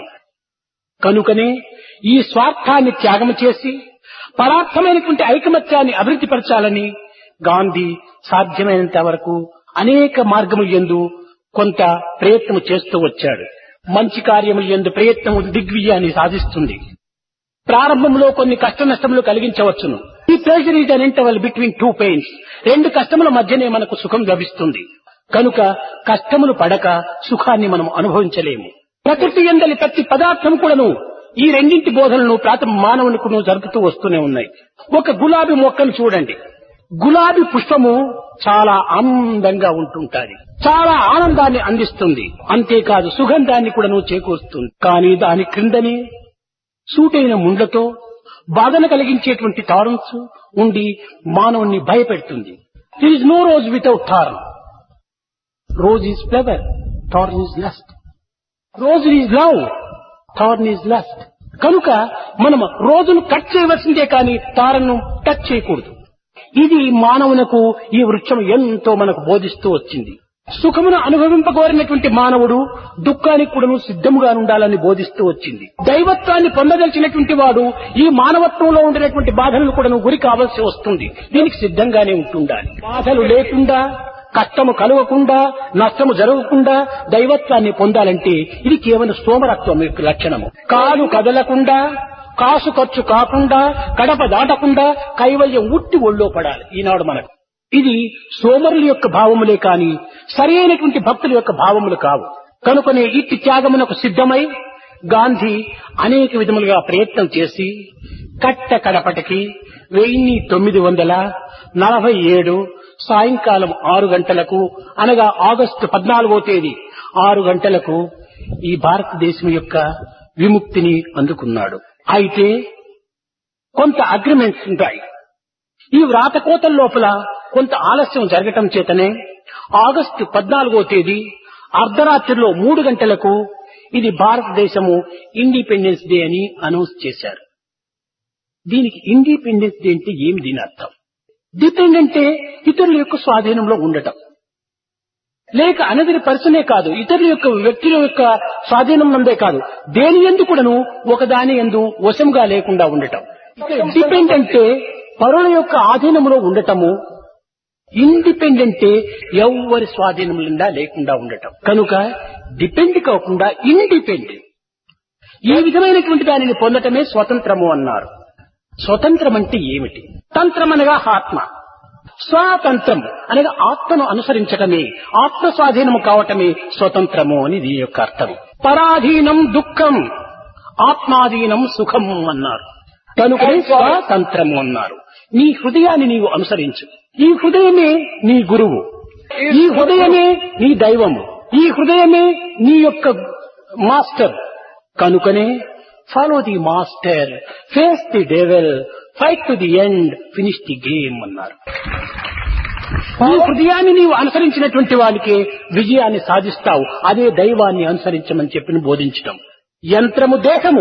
కనుకనే ఈ స్వార్థాన్ని త్యాగం చేసి పరార్థమైనటువంటి ఐకమత్యాన్ని అభివృద్ధి పరచాలని గాంధీ సాధ్యమైనంత వరకు అనేక మార్గములు ఎందు కొంత ప్రయత్నం చేస్తూ వచ్చాడు మంచి కార్యములు ఎందు ప్రయత్నము దిగ్విజయాన్ని సాధిస్తుంది ప్రారంభంలో కొన్ని కష్ట నష్టములు కలిగించవచ్చును ఈ pressure is an interval between two pains రెండు కష్టముల మధ్యనే మనకు సుఖం లభిస్తుంది కనుక కష్టములు పడక సుఖాన్ని మనం అనుభవించలేము ప్రకృతి ఎందలి ప్రతి పదార్థం కూడాను ఈ రెండింటి బోధనలను ప్రాత మానవునికును జరుపుతూ వస్తూనే ఉన్నాయి ఒక గులాబీ మొక్కను చూడండి గులాబీ పుష్పము చాలా ఆనందంగా ఉంటుంటాది చాలా ఆనందాన్ని అందిస్తుంది అంతేకాదు సుగంధాన్ని కూడాను చేకూరుస్తుంది కానీ దాని క్రిందనే సూటైన ముండ్లతో బాధను కలిగించేటువంటి టారన్స్ ఉండి మానవుణ్ణి భయపెడుతుంది there is no rose without thorn rose is flower thorn is lust rose is love thorn is lust కనుక మనం రోజును కట్ చేయవలసిందే కానీ తారను టచ్ చేయకూడదు ఇది మానవునకు ఈ వృక్షం ఎంతో మనకు బోధిస్తూ వచ్చింది సుఖమును అనుభవింపగోరినటువంటి మానవుడు దుఃఖానికి కూడాను సిద్ధముగా ఉండాలని బోధిస్తూ వచ్చింది దైవత్వాన్ని పొందదలిచినటువంటి వాడు ఈ మానవత్వంలో ఉండినటువంటి బాధలను కూడాను గురి కావాల్సి వస్తుంది దీనికి సిద్ధంగానే ఉంటుండాలి బాధలు లేకుండా కష్టము కలగకుండా నష్టము జరగకుండా దైవత్వాన్ని పొందాలంటే ఇది కేవలం సోమరత్వం యొక్క లక్షణము కాలు కదలకుండా కాసు ఖర్చు కాకుండా కడప దాటకుండా కైవల్యం ఉట్టి ఒళ్ళో పడాలి ఈనాడు మనకు ఇది సోమరుల యొక్క భావములే కాని సరి అయినటువంటి భక్తుల యొక్క భావములు కావు కనుకనే ఇట్టి త్యాగమునకు సిద్ధమై గాంధీ అనేక విధములుగా ప్రయత్నం చేసి కట్ట కడపటికి వెయ్యి తొమ్మిది వందల నలభై ఏడు సాయంకాలం ఆరు గంటలకు అనగా ఆగస్టు పద్నాలుగో తేదీ ఆరు గంటలకు ఈ భారతదేశం యొక్క విముక్తిని అందుకున్నాడు అయితే కొంత అగ్రిమెంట్స్ ఉంటాయి ఈ వ్రాతకోతల లోపల కొంత ఆలస్యం జరగటం చేతనే ఆగస్టు పద్నాలుగో తేదీ అర్ధరాత్రిలో మూడు గంటలకు ఇది భారతదేశము ఇండిపెండెన్స్ డే అని అనౌన్స్ చేశారు దీనికి ఇండిపెండెన్స్ డే అంటే ఏమి దీని అర్థం డిపెండ్ అంటే ఇతరుల యొక్క స్వాధీనంలో ఉండటం లేక అనదరి పర్సనే కాదు ఇతరుల యొక్క వ్యక్తుల యొక్క స్వాధీనం నందే కాదు దేని ఎందు కూడాను ఒకదాని ఎందు వశంగా లేకుండా ఉండటం డిపెండ్ అంటే పరుల యొక్క ఆధీనంలో ఉండటము ఇండిపెండెంటే ఎవ్వరి స్వాధీనం నిండా లేకుండా ఉండటం కనుక డిపెండ్ కాకుండా ఇండిపెండెంట్ ఈ విధమైనటువంటి దానిని పొందటమే స్వతంత్రము అన్నారు స్వతంత్రం అంటే ఏమిటి తంత్రం అనగా ఆత్మ స్వాతంత్రం అనగా ఆత్మను అనుసరించటమే ఆత్మ స్వాధీనము కావటమే స్వతంత్రము అని దీని యొక్క అర్థం పరాధీనం దుఃఖం ఆత్మాధీనం సుఖం అన్నారు కనుకనే స్వాతంత్రము అన్నారు నీ హృదయాన్ని నీవు అనుసరించు ఈ హృదయమే నీ గురువు ఈ హృదయమే నీ దైవము ఈ హృదయమే నీ యొక్క మాస్టర్ కనుకనే follow the master face the devil fight to the end finish the game అన్నారు ఈ హృదయాన్ని నీవు అనుసరించినటువంటి వాడికి విజయాన్ని సాధిస్తావు అదే దైవాన్ని అనుసరించమని చెప్పిన బోధించటం యంత్రము దేహము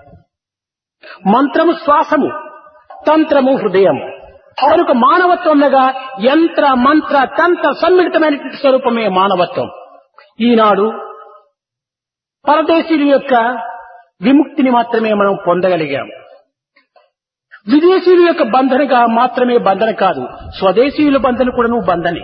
మంత్రము శ్వాసము తంత్రము హృదయము కనుక మానవత్వంగా యంత్ర మంత్ర తంత్ర సమ్మిళితమైనటువంటి స్వరూపమే మానవత్వం ఈనాడు పరదేశీయుల యొక్క విముక్తిని మాత్రమే మనం పొందగలిగాం విదేశీయుల యొక్క బంధనగా మాత్రమే బంధన కాదు స్వదేశీయుల బంధన కూడాను బంధనే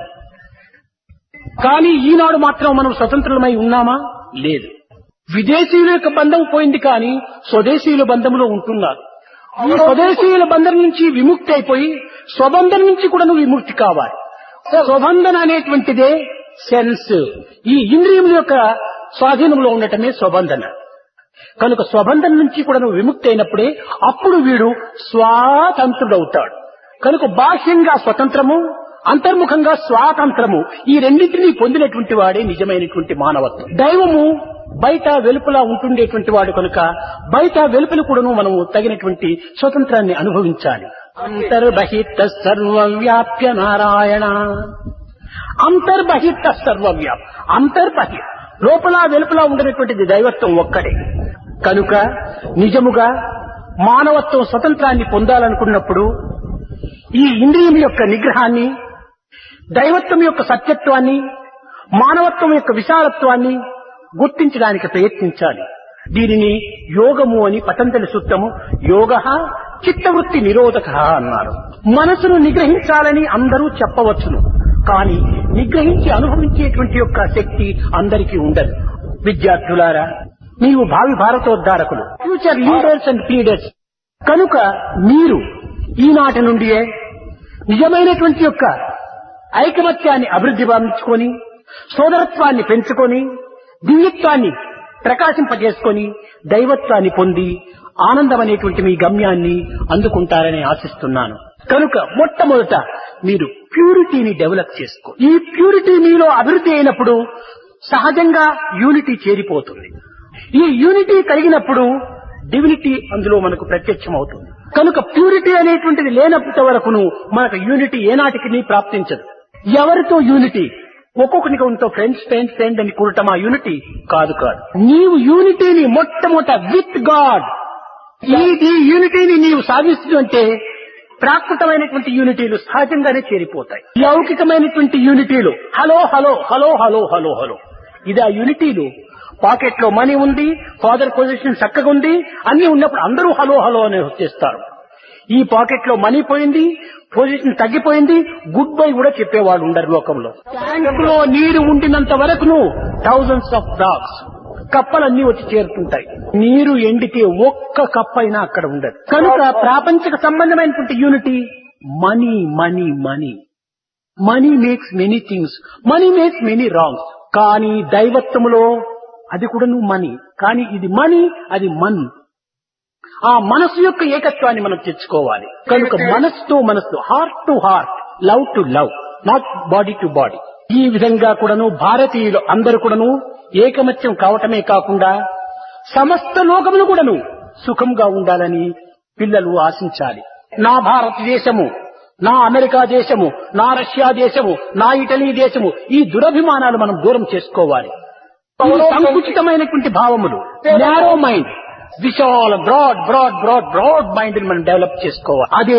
కానీ ఈనాడు మాత్రం మనం స్వతంత్రులమై ఉన్నామా లేదు విదేశీయుల యొక్క బంధం పోయింది కానీ స్వదేశీయుల బంధంలో ఉంటున్నారు ఈ స్వదేశీయుల బంధం నుంచి విముక్తి అయిపోయి స్వబంధం నుంచి కూడా విముక్తి కావాలి స్వబంధన అనేటువంటిదే సెన్స్ ఈ ఇంద్రియముల యొక్క స్వాధీనంలో ఉండటమే స్వబంధన కనుక స్వబంధం నుంచి కూడా విముక్తి అయినప్పుడే అప్పుడు వీడు స్వాతంత్రుడవుతాడు కనుక బాహ్యంగా స్వతంత్రము అంతర్ముఖంగా స్వాతంత్రము ఈ రెండింటినీ పొందినటువంటి వాడే నిజమైనటువంటి మానవత్వం దైవము బయట వెలుపల ఉంటుండేటువంటి వాడు కనుక బయట వెలుపల కూడాను మనము తగినటువంటి స్వతంత్రాన్ని అనుభవించాలి అంతర్బహిత సర్వవ్యాప్య నారాయణ అంతర్బహిత సర్వవ్యాప్ అంతర్బహి లోపల వెలుపల ఉండేటువంటిది దైవత్వం ఒక్కడే కనుక నిజముగా మానవత్వం స్వతంత్రాన్ని పొందాలనుకున్నప్పుడు ఈ ఇంద్రియం యొక్క నిగ్రహాన్ని దైవత్వం యొక్క సత్యత్వాన్ని మానవత్వం యొక్క విశాలత్వాన్ని గుర్తించడానికి ప్రయత్నించాలి దీనిని యోగము అని పతంజలి సూత్రము యోగ చిత్తవృత్తి నిరోధక అన్నారు మనసును నిగ్రహించాలని అందరూ చెప్పవచ్చును కానీ నిగ్రహించి అనుభవించేటువంటి యొక్క శక్తి అందరికీ ఉండదు విద్యార్థులారా నీవు భావి భారతోద్ధారకులు ఫ్యూచర్ లీడర్స్ అండ్ లీడర్స్ కనుక మీరు ఈనాటి నుండియే నిజమైనటువంటి యొక్క ఐకమత్యాన్ని అభివృద్ధి భావించుకొని సోదరత్వాన్ని పెంచుకొని దివ్యత్వాన్ని ప్రకాశింపజేసుకొని దైవత్వాన్ని పొంది ఆనందం అనేటువంటి మీ గమ్యాన్ని అందుకుంటారని ఆశిస్తున్నాను కనుక మొట్టమొదట మీరు ప్యూరిటీని డెవలప్ చేసుకో ఈ ప్యూరిటీ మీలో అభివృద్ధి అయినప్పుడు సహజంగా యూనిటీ చేరిపోతుంది ఈ యూనిటీ కలిగినప్పుడు డివినిటీ అందులో మనకు ప్రత్యక్షం అవుతుంది కనుక ప్యూరిటీ అనేటువంటిది లేనంత వరకును మనకు యూనిటీ ఏనాటికి ప్రాప్తించదు ఎవరితో యూనిటీ ఒక్కొక్కరికి ఉంటో ఫ్రెండ్స్ ఫ్రెండ్స్ ఫ్రెండ్ అని కూడటం ఆ యూనిటీ కాదు కాదు నీవు యూనిటీని మొట్టమొదట విత్ గాడ్ ఈ ఈ యూనిటీని నీవు సాధిస్తుంటే ప్రాకృతమైనటువంటి యూనిటీలు సహజంగానే చేరిపోతాయి లౌకికమైనటువంటి యూనిటీలు hello hello hello hello hello hello ఇది ఆ యూనిటీలు పాకెట్ లో మనీ ఉంది ఫాదర్ పొజిషన్ చక్కగా ఉంది అన్ని ఉన్నప్పుడు అందరూ హలో హలో అని వచ్చేస్తారు ఈ పాకెట్ లో మనీ పోయింది పొజిషన్ తగ్గిపోయింది గుడ్ బై కూడా చెప్పేవాళ్ళు ఉండరు లోకంలో ట్యాంక్ లో నీరు ఉండినంత వరకును థౌజండ్స్ ఆఫ్ డాగ్స్ కప్పలన్నీ వచ్చి చేరుతుంటాయి నీరు ఎండితే ఒక్క కప్ప అయినా అక్కడ ఉండదు కనుక ప్రాపంచిక సంబంధమైనటువంటి unity money money money money makes many things money makes many wrongs కానీ దైవత్వములో అది కూడా నువ్వు మనీ కానీ ఇది మనీ అది మన్ ఆ మనసు యొక్క ఏకత్వాన్ని మనం తెచ్చుకోవాలి కనుక మనసుతో మనసు heart to heart love to love not body to body ఈ విధంగా కూడాను భారతీయులు అందరూ కూడాను ఏకమత్యం కావటమే కాకుండా సమస్త లోకములు కూడాను సుఖంగా ఉండాలని పిల్లలు ఆశించాలి నా భారతదేశము నా అమెరికా దేశము నా రష్యా దేశము నా ఇటలీ దేశము ఈ దురభిమానాలు మనం దూరం చేసుకోవాలి ఈ సంకుచితమైనటువంటి భావములు నారో మైండ్ విశాల broad broad broad broad mind మనం డెవలప్ చేసుకోవాలి అదే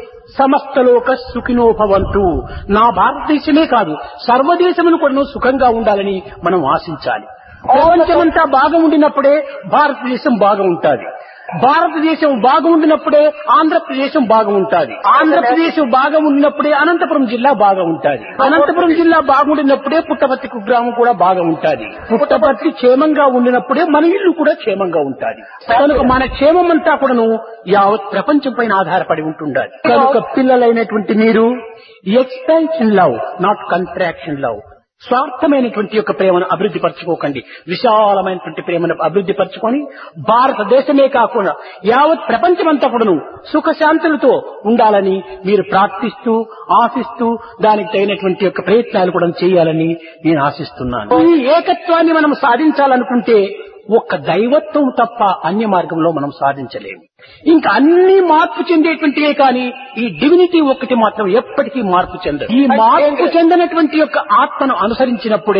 సమస్త లోక సుఖినోభవంతు నా భారతదేశమే కాదు సర్వదేశములు కూడా సుఖంగా ఉండాలని మనం ఆశించాలి ప్రపంచమంతా బాగా ఉండినప్పుడే భారతదేశం బాగా ఉంటుంది భారతదేశం బాగా ఉండినప్పుడే ఆంధ్రప్రదేశం బాగా ఉంటుంది ఆంధ్రప్రదేశం బాగా ఉండినప్పుడే అనంతపురం జిల్లా బాగా ఉంటుంది అనంతపురం జిల్లా బాగుండినప్పుడే పుట్టపర్తి కుగ్రామం కూడా బాగా ఉంటుంది పుట్టపర్తి క్షేమంగా ఉండినప్పుడే మన ఇల్లు కూడా క్షేమంగా ఉంటుంది కనుక మన క్షేమం అంతా కూడాను యావత్ ప్రపంచం పైన ఆధారపడి ఉంటుండాలి కనుక పిల్లలైనటువంటి మీరు expansion love not contraction love స్వార్థమైనటువంటి యొక్క ప్రేమను అభివృద్ధి పరచుకోకండి విశాలమైనటువంటి ప్రేమను అభివృద్ధి పరచుకొని భారతదేశమే కాకుండా యావత్ ప్రపంచమంతా కూడాను సుఖశాంతులతో ఉండాలని మీరు ప్రార్థిస్తూ ఆశిస్తూ దానికి తగినటువంటి యొక్క ప్రయత్నాలు కూడా చేయాలని నేను ఆశిస్తున్నాను ఈ ఏకత్వాన్ని మనం సాధించాలనుకుంటే ఒక్క దైవత్వం తప్ప అన్య మార్గంలో మనం సాధించలేము ఇంకా అన్ని మార్పు చెందేటువంటివే కానీ ఈ డివినిటీ ఒక్కటి మాత్రం ఎప్పటికీ మార్పు చెందదు ఈ మార్పు చెందినటువంటి యొక్క ఆత్మను అనుసరించినప్పుడే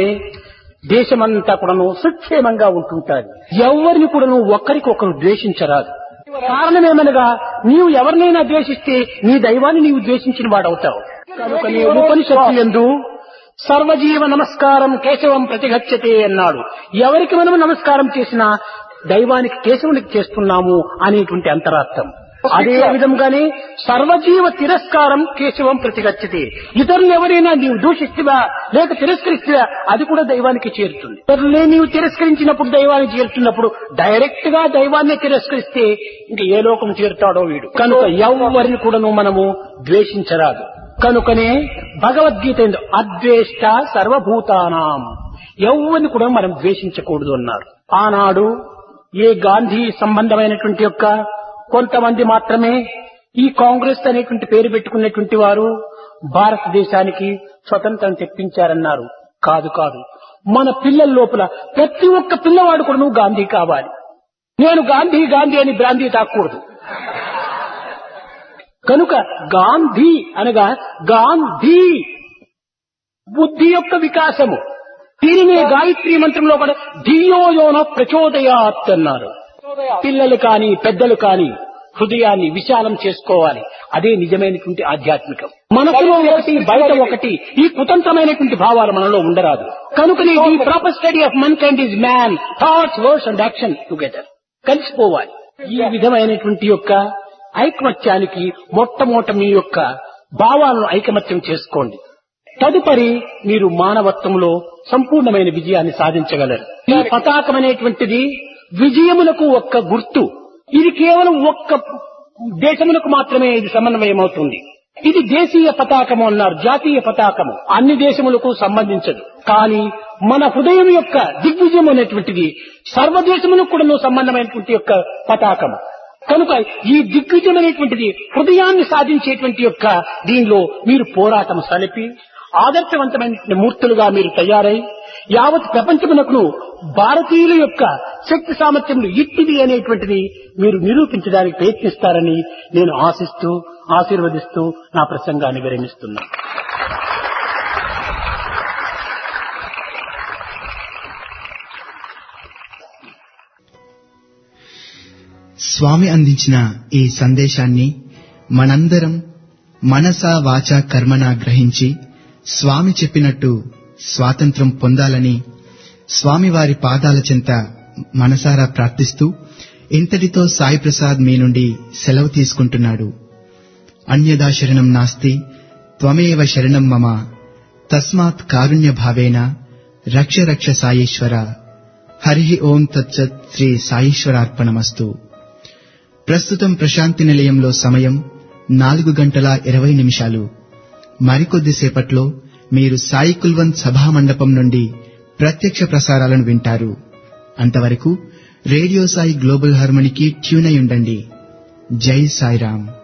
దేశమంతా కూడాను సుక్షేమంగా ఉంటుంటారు ఎవరిని కూడాను ఒక్కరికొకరు ద్వేషించరాదు కారణమేమనగా నీవు ఎవరినైనా ద్వేషిస్తే నీ దైవాన్ని నీవు ద్వేషించిన వాడవుతావు కనుక నీ ఉపనిషత్తు ఎందు సర్వజీవ నమస్కారం కేశవం ప్రతిగచ్చతే అన్నాడు ఎవరికి మనం నమస్కారం చేసినా దైవానికి కేశవునికి చేస్తున్నాము అనేటువంటి అంతరార్థం అదే విధంగానే సర్వజీవ తిరస్కారం కేశవం ప్రతిగచ్చతే ఇతరులు ఎవరైనా నీవు దూషిస్తువా లేక తిరస్కరిస్తువా అది కూడా దైవానికి చేరుతుంది ఇతరులే నీవు తిరస్కరించినప్పుడు దైవానికి చేరుతున్నప్పుడు డైరెక్ట్ గా దైవాన్ని తిరస్కరిస్తే ఇంక ఏ లోకం చేరుతాడో వీడు కనుక ఎవరిని కూడాను మనము ద్వేషించరాదు కనుకనే భగవద్గీత ఎందు అద్వేష్ట సర్వభూతానాం ఎవరిని కూడా మనం ద్వేషించకూడదు అన్నారు ఆనాడు ఏ గాంధీ సంబంధమైనటువంటి యొక్క కొంతమంది మాత్రమే ఈ కాంగ్రెస్ అనేటువంటి పేరు పెట్టుకున్నటువంటి వారు భారతదేశానికి స్వతంత్రం తెప్పించారన్నారు కాదు కాదు మన పిల్లల లోపల ప్రతి ఒక్క పిల్లవాడు కూడా నువ్వు గాంధీ కావాలి నేను గాంధీ గాంధీ అని బ్రాంధీ తాకూడదు కనుక గాంధీ అనగా గాంధీ బుద్ధి యొక్క వికాసము దీనినే గాయత్రి మంత్రంలో కూడా ధియోయోన ప్రచోదయాత్ అన్నారు పిల్లలు కాని పెద్దలు కాని హృదయాన్ని విశాలం చేసుకోవాలి అదే నిజమైనటువంటి ఆధ్యాత్మికం మనసులో ఒకటి బయట ఒకటి ఈ కుతంత్రమైనటువంటి భావాలు మనలో ఉండరాదు కనుకనే ఈ proper study of mankind is man thoughts words and action together కలిసిపోవాలి ఈ విధమైనటువంటి యొక్క ఐకమత్యానికి మొట్టమొదట మీ యొక్క భావాలను ఐకమత్యం చేసుకోండి తదుపరి మీరు మానవత్వంలో సంపూర్ణమైన విజయాన్ని సాధించగలరు ఈ పతాకం అనేటువంటిది విజయములకు ఒక్క గుర్తు ఇది కేవలం ఒక్క దేశములకు మాత్రమే ఇది సమన్వయం అవుతుంది ఇది దేశీయ పతాకము అన్నారు జాతీయ పతాకము అన్ని దేశములకు సంబంధించదు కానీ మన హృదయం యొక్క దిగ్విజయం అనేటువంటిది సర్వదేశములకు కూడా సంబంధమైనటువంటి యొక్క పతాకము కనుక ఈ దిగ్విజయం అనేటువంటిది హృదయాన్ని సాధించేటువంటి యొక్క దీనిలో మీరు పోరాటం సలిపి ఆదర్శవంతమైన మూర్తులుగా మీరు తయారై యావత్ ప్రపంచమునకు భారతీయుల యొక్క శక్తి సామర్థ్యములు ఇట్టిది అనేటువంటిది మీరు నిరూపించడానికి ప్రయత్నిస్తారని నేను ఆశిస్తూ ఆశీర్వదిస్తూ నా ప్రసంగాన్ని విరమిస్తున్నాను స్వామి అందించిన ఈ సందేశాన్ని మనందరం మనస వాచ కర్మన గ్రహించి స్వామి చెప్పినట్టు స్వాతంత్రం పొందాలని స్వామివారి పాదాల చెంత మనసారా ప్రార్థిస్తూ ఇంతటితో సాయి ప్రసాద్ మీ నుండి సెలవు తీసుకుంటున్నాడు అన్యదా శరణం నాస్తి త్వమేవ శరణం మమ తస్మాత్ కారుణ్య భావేన రక్ష రక్ష సాయేశ్వర హరి ఓం తచ్చత్ శ్రీ సాయేశ్వరార్పణమస్తు ప్రస్తుతం ప్రశాంతి నిలయంలో సమయం నాలుగు గంటల ఇరవై నిమిషాలు మరికొద్దిసేపట్లో మీరు సాయి కుల్వంత్ సభా మండపం నుండి ప్రత్యక్ష ప్రసారాలను వింటారు అంతవరకు రేడియో సాయి గ్లోబల్ హార్మోనికి ట్యూన్ అయి ఉండండి జై సాయిరామ్